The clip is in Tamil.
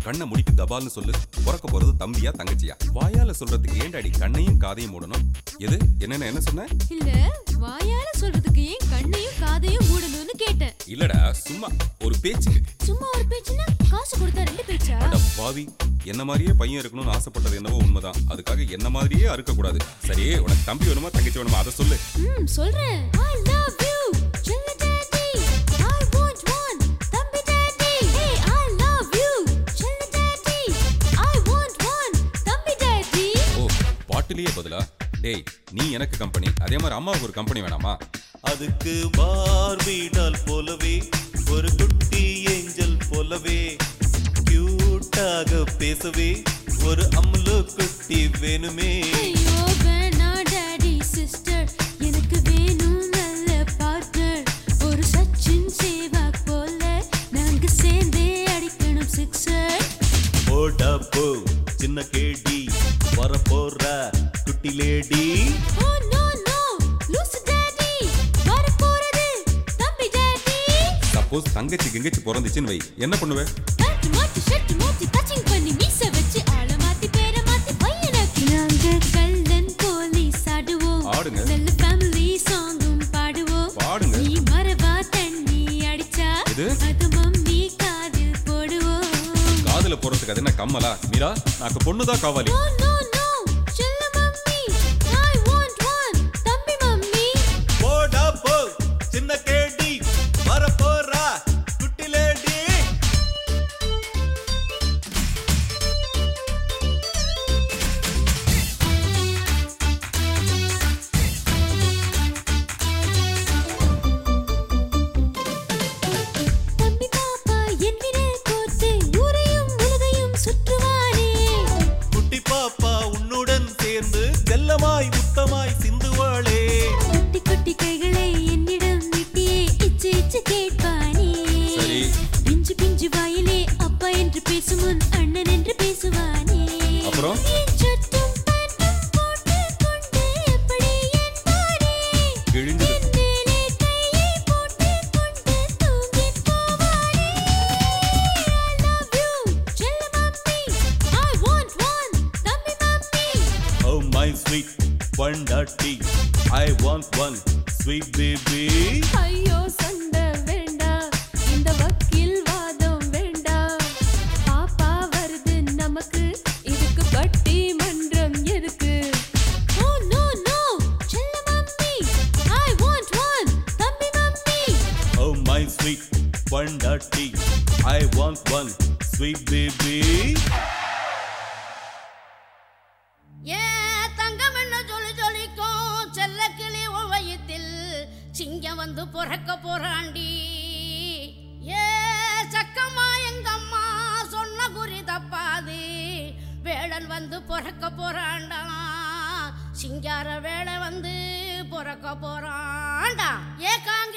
கண்ணை முடிக்கு தபால்னு சொல்லு பிறக்க போறது தம்பியா தங்கச்சியா வாயால சொல்றதுக்கு ஏண்டாடி கண்ணையும் காதையும் மூடணும் எது என்னென்ன என்ன சொன்ன இல்ல வாயால சொல்றதுக்கு ஏன் கண்ணையும் காதையும் மூடணும்னு கேட்டேன் இல்லடா சும்மா ஒரு பேச்சுக்கு சும்மா ஒரு பேச்சுன்னா காசு கொடுத்தா ரெண்டு பேச்சா அட பாவி என்ன மாதிரியே பையன் இருக்கணும்னு ஆசைப்பட்டது என்னவோ உண்மைதான் அதுக்காக என்ன மாதிரியே அறுக்க கூடாது சரி உனக்கு தம்பி வேணுமா தங்கச்சி வேணுமா அதை சொல்லு ம் சொல்றேன் I love you செல்ல டாடி I want one தம்பி daddy Hey I love you செல்ல டாடி I want one தம்பி டாடி ஓ பாட்டிலேயே பதிலா டேய் நீ எனக்கு கம்பெனி அதே மாதிரி அம்மாவுக்கு ஒரு கம்பெனி வேணாமா அதுக்கு பார்பிடால் போலவே ஒரு குட்டி ஏஞ்சல் போலவே கியூட்டாக பேசவே ஒரு அம்லு குட்டி வேணுமே ஐயோ வேணா டாடி சிஸ்டர் எனக்கு வேணும் நல்ல பார்ட்னர் ஒரு சச்சின் சேவாக் போல நாங்க சேர்ந்தே அடிக்கணும் சிக்ஸர் போடா போ சின்ன கேடி வர போற குட்டி லேடி ஓ நோ நோ லூசு டாடி வர போறது தம்பி டாடி சப்போஸ் தங்கச்சி கிங்கச்சி பிறந்துச்சுன்னு வை என்ன பண்ணுவ பேண்ட் மாத்தி ஷர்ட் மாத்தி டச்சிங் பண்ணி மீச வச்சு ஆள மாத்தி பேர மாத்தி பையனாக்கி நாங்க கல்லன் போலீஸ் ஆடுவோம் ஆடுங்க. நல்ல ஃபேமிலி சாங்கும் பாடுவோம் பாடுங்க. நீ மரவா தண்ணி அடிச்சா எது? அது மம்மி காதில் போடுவோம் காதுல போறதுக்கு அது என்ன கம்மலா மீரா நாக்கு பொண்ணுதான் காவாலி நோ நோ நோ செல்ல மம்மி ஐ வாண்ட் ஒன் தம்பி மம்மி போடா போ சின்ன கேடி வர போற குட்டி லேடி தம்பி பாப்பா என் விரல் கோர்த்து ஊரையும் உலகையும் சுற்றுவானே குட்டி பாப்பா உன்னுடன் சேர்ந்து செல்லமாய் முத்தமாய் சிந்துவாளே குட்டி குட்டி கைகளை என்னிடம் நீட்டியே இச்சு இச்சு கேட்பானே சரி. பிஞ்சு பிஞ்சு வாயிலே அப்பா என்று பேசும் முன் அண்ணன் என்று பேசுவானே அப்புறம்? என் சட்டும் பேண்ட்டும் போட்டுக் கொண்டு எப்படி என்பானே கிழிஞ்சது. என் மேலே கையை போட்டுக் கொண்டு தூங்கிப் போவானே. I love you, செல்ல மம்மி. I want one, தம்பி மம்மி. ஓ மை ஸ்வீட் பண்டாட்டி I want one sweet baby ஐயோ சண்டை வேண்டாம் இந்த வக்கீல் வாதம் வேண்டாம் பாப்பா வருது நமக்கு இதுக்கு பட்டி மன்றம் எதுக்கு ஓ நோ நோ செல்ல மம்மி ஐ வாண்ட் ஒன் தம்பி மம்மி ஓ மை ஸ்வீட் பண்டாட்டி I want one sweet baby ஏன் தங்கம் என்ன சொல்லி ஜொலிக்கும் செல்ல கிளி வயித்தில் சிங்கம் வந்து பிறக்க போறாண்டி ஏ சக்கம்மா எங்கம்மா சொன்ன குறி தப்பாது வேடன் வந்து பிறக்க போறாண்டா சிங்கார வேலை வந்து பிறக்க போறாண்டா ஏ காங்க